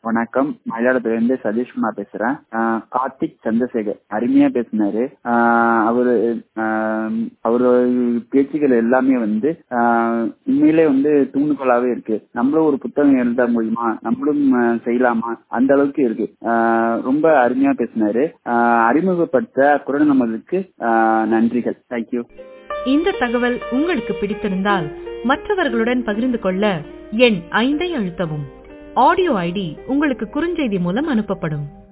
வணக்கம் மயிலாடுதுறையில இருந்து சதீஷ்குமார் பேசுறேன் ஆஹ் கார்த்திக் சந்திரசேகர் அருமையா பேசினாரு ஆஹ் அவரு ஆஹ் அவரு பேச்சுகள் எல்லாமே வந்து ஆஹ் உண்மையிலே வந்து தூண்டுகோலாவே இருக்கு நம்மளும் ஒரு புத்தகம் எழுத முடியுமா நம்மளும் ஆஹ் செய்யலாமா அந்த அளவுக்கு இருக்கு ஆஹ் ரொம்ப அருமையா பேசினாரு ஆஹ் அறிமுகப்படுத்த குரல் நமதுக்கு ஆஹ் நன்றிகள் தேங்க்யூ இந்த தகவல் உங்களுக்கு பிடித்திருந்தால் மற்றவர்களுடன் பகிர்ந்து கொள்ள எண் ஐந்தை அழுத்தவும் ஆடியோ ஐடி உங்களுக்கு குறுஞ்செய்தி மூலம் அனுப்பப்படும்